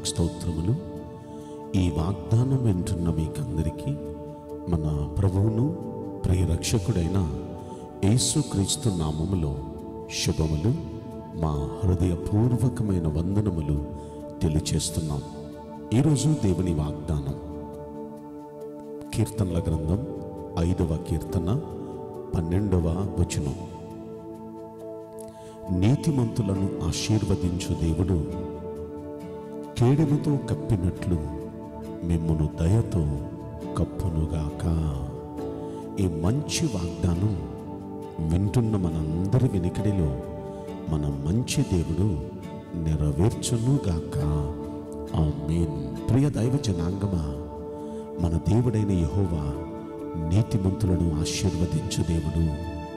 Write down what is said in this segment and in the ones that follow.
నామమునకు స్తోత్రములు ఈ వాగ్దానం వింటున్న మీకందరికీ మన ప్రభువును ప్రియరక్షకుడైన యేసుక్రీస్తు నామములో శుభములు మా హృదయపూర్వకమైన వందనములు తెలియచేస్తున్నాం ఈరోజు దేవుని వాగ్దానం కీర్తనల గ్రంథం ఐదవ కీర్తన పన్నెండవ వచనం నీతిమంతులను ఆశీర్వదించు దేవుడు కేడెముతో కప్పినట్లు మిమ్మును దయతో కప్పునుగాక ఈ మంచి వాగ్దానం వింటున్న మనందరి వెనుకడిలో మన మంచి దేవుడు నెరవేర్చునుగాక ఆమేన్ ప్రియ దైవ జనాంగమా మన దేవుడైన యెహోవా నీతిమంతులను ఆశీర్వదించు దేవుడు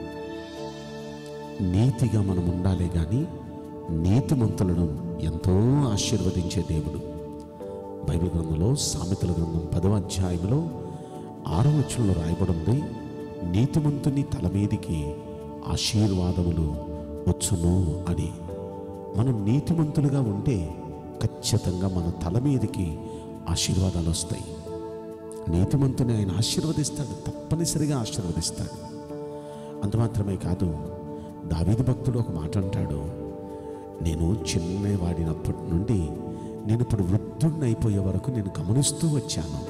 నీతిగా మనం ఉండాలి కానీ నీతిమంతులను ఎంతో ఆశీర్వదించే దేవుడు బైబిల్ గ్రంథంలో సామెతల గ్రంథం పదవ అధ్యాయంలో ఆరో వచనంలో రాయబడింది నీతిమంతుని తల మీదికి ఆశీర్వాదములు వచ్చును అని మనం నీతిమంతులుగా ఉంటే ఖచ్చితంగా మన తల మీదికి ఆశీర్వాదాలు వస్తాయి నీతిమంతుని ఆయన ఆశీర్వదిస్తాడు తప్పనిసరిగా ఆశీర్వదిస్తాడు అంత మాత్రమే కాదు దావీదు భక్తుడు ఒక మాట అంటాడు నేను చిన్నవాడినప్పటి నుండి నేను ఇప్పుడు వృద్ధుడిని అయిపోయే వరకు నేను గమనిస్తూ వచ్చాను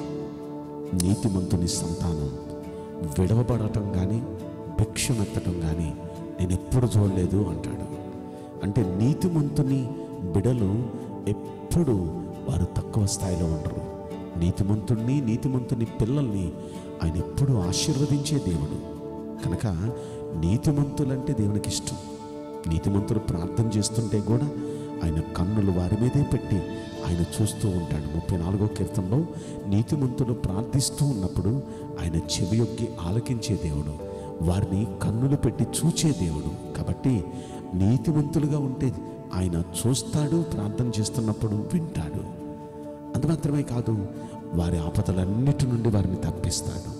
నీతిమంతుని సంతానం విడవబడటం కానీ భిక్షమెత్తటం కానీ నేను ఎప్పుడు చూడలేదు అంటాడు అంటే నీతిమంతుని బిడలు ఎప్పుడు వారు తక్కువ స్థాయిలో ఉండరు నీతిమంతుణ్ణి నీతిమంతుని పిల్లల్ని ఆయన ఎప్పుడు ఆశీర్వదించే దేవుడు కనుక నీతిమంతులంటే దేవునికి ఇష్టం నీతిమంతులు ప్రార్థన చేస్తుంటే కూడా ఆయన కన్నులు వారి మీదే పెట్టి ఆయన చూస్తూ ఉంటాడు ముప్పై నాలుగో కీర్తనలో నీతిమంతులు ప్రార్థిస్తూ ఉన్నప్పుడు ఆయన చెవి యొక్కి ఆలకించే దేవుడు వారిని కన్నులు పెట్టి చూచే దేవుడు కాబట్టి నీతిమంతులుగా ఉంటే ఆయన చూస్తాడు ప్రార్థన చేస్తున్నప్పుడు వింటాడు అంత మాత్రమే కాదు వారి ఆపదలన్నిటి నుండి వారిని తప్పిస్తాడు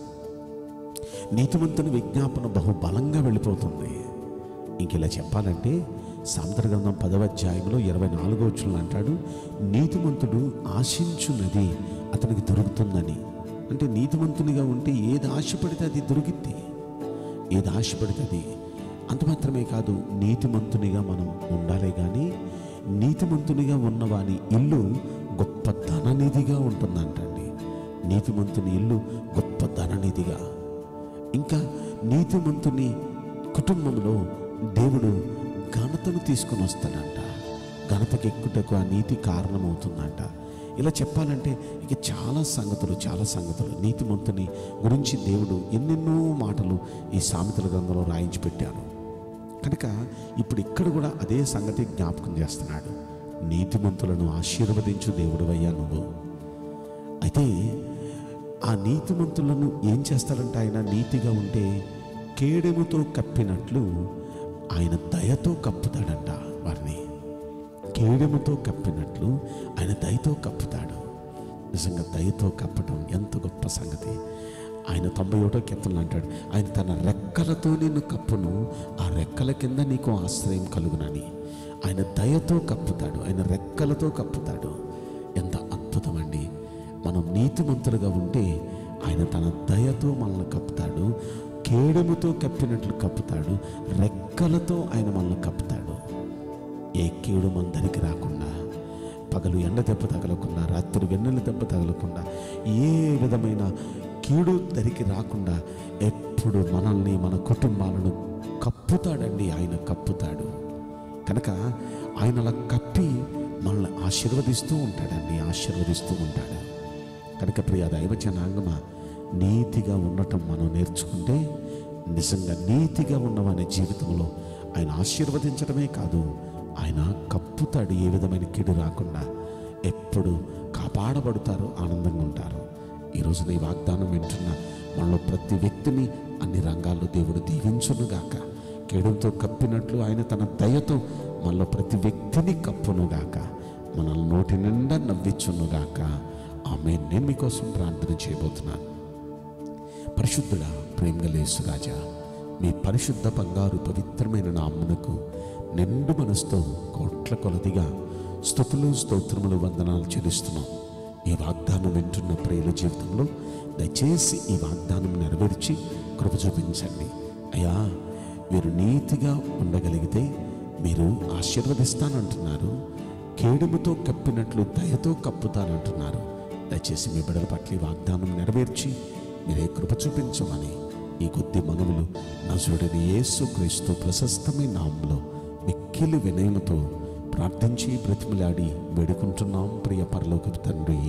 నీతిమంతుని విజ్ఞాపన బహు బలంగా వెళ్ళిపోతుంది ఇంక ఇలా చెప్పాలంటే సాంతర గ్రంథం పదవ అధ్యాయంలో ఇరవై నాలుగో వచ్చులు అంటాడు నీతిమంతుడు ఆశించున్నది అతనికి దొరుకుతుందని అంటే నీతిమంతునిగా ఉంటే ఏది ఆశపడితే అది దొరికిద్ది ఏది ఆశపడితే అది అంత మాత్రమే కాదు నీతిమంతునిగా మనం ఉండాలి కానీ నీతిమంతునిగా ఉన్నవాని ఇల్లు గొప్ప ధననిధిగా ఉంటుందంటండి నీతిమంతుని ఇల్లు గొప్ప ధననిధిగా ఇంకా నీతిమంతుని కుటుంబంలో దేవుడు ఘనతను తీసుకొని వస్తాడంట ఘనతకి ఎక్కుటకు ఆ నీతి కారణమవుతుందంట ఇలా చెప్పాలంటే ఇక చాలా సంగతులు చాలా సంగతులు నీతిమంతుని గురించి దేవుడు ఎన్నెన్నో మాటలు ఈ సామెతల గ్రంథంలో రాయించి పెట్టారు కనుక ఇప్పుడు ఇక్కడ కూడా అదే సంగతి జ్ఞాపకం చేస్తున్నాడు నీతిమంతులను ఆశీర్వదించు దేవుడు అయ్యా నువ్వు అయితే ఆ నీతిమంతులను ఏం చేస్తాడంటే ఆయన నీతిగా ఉంటే కేడెముతో కప్పినట్లు ఆయన దయతో కప్పుతాడంట వారిని కేడెముతో కప్పినట్లు ఆయన దయతో కప్పుతాడు నిజంగా దయతో కప్పటం ఎంత గొప్ప సంగతి ఆయన తొంభై ఒకటో కీర్తనలు అంటాడు ఆయన తన రెక్కలతో నిన్ను కప్పును ఆ రెక్కల కింద నీకు ఆశ్రయం కలుగునని ఆయన దయతో కప్పుతాడు ఆయన రెక్కలతో కప్పుతాడు ఎంత అద్భుతం అండి మనం నీతిమంతులుగా ఉంటే ఆయన తన దయతో మనల్ని కప్పుతాడు కేడెముతో కప్పినట్లు కప్పుతాడు రెక్కలతో ఆయన మనల్ని కప్పుతాడు ఏ కీడు మన దరికి రాకుండా పగలు ఎండ దెబ్బ తగలకుండా రాత్రి వెన్నెల దెబ్బ తగలకుండా ఏ విధమైన కీడు దరికి రాకుండా ఎప్పుడు మనల్ని మన కుటుంబాలను కప్పుతాడండి ఆయన కప్పుతాడు కనుక ఆయన అలా కప్పి మనల్ని ఆశీర్వదిస్తూ ఉంటాడండి ఆశీర్వదిస్తూ ఉంటాడు కనుక ప్రియ దైవ జనాంగమ నీతిగా ఉండటం మనం నేర్చుకుంటే నిజంగా నీతిగా ఉన్నవాని జీవితంలో ఆయన ఆశీర్వదించడమే కాదు ఆయన కప్పుతాడు ఏ విధమైన కీడు రాకుండా ఎప్పుడు కాపాడబడతారు ఆనందంగా ఉంటారు ఈరోజు నీ వాగ్దానం వింటున్న మనలో ప్రతి వ్యక్తిని అన్ని రంగాల్లో దేవుడు దీవించునుగాక కేడుతో కప్పినట్లు ఆయన తన దయతో మనలో ప్రతి వ్యక్తిని కప్పునుగాక మనల్ని నోటి నిండా నవ్వించునుగాక ఆమె నేను మీకోసం ప్రార్థన చేయబోతున్నాను పరిశుద్ధుడా ప్రేమగలేసు రాజా మీ పరిశుద్ధ బంగారు పవిత్రమైన నామ్మునకు నిండు మనసుతో కోట్ల కొలదిగా స్థుతులు స్తోత్రములు వందనాలు చెల్లిస్తున్నాం ఈ వాగ్దానం వింటున్న ప్రియుల జీవితంలో దయచేసి ఈ వాగ్దానం నెరవేర్చి కృప చూపించండి అయ్యా మీరు నీతిగా ఉండగలిగితే మీరు ఆశీర్వదిస్తానంటున్నారు కేడుముతో కప్పినట్లు దయతో కప్పుతానంటున్నారు దయచేసి మీ బిడ్డల పట్ల ఈ వాగ్దానం నెరవేర్చి మీరే కృప చూపించమని ఈ కొద్ది మనవులు నజుడని యేసు క్రీస్తు ప్రశస్తమైన నామంలో మిక్కిలి వినయముతో ప్రార్థించి బ్రతిమలాడి వేడుకుంటున్నాం ప్రియ పరలోకపు తండ్రి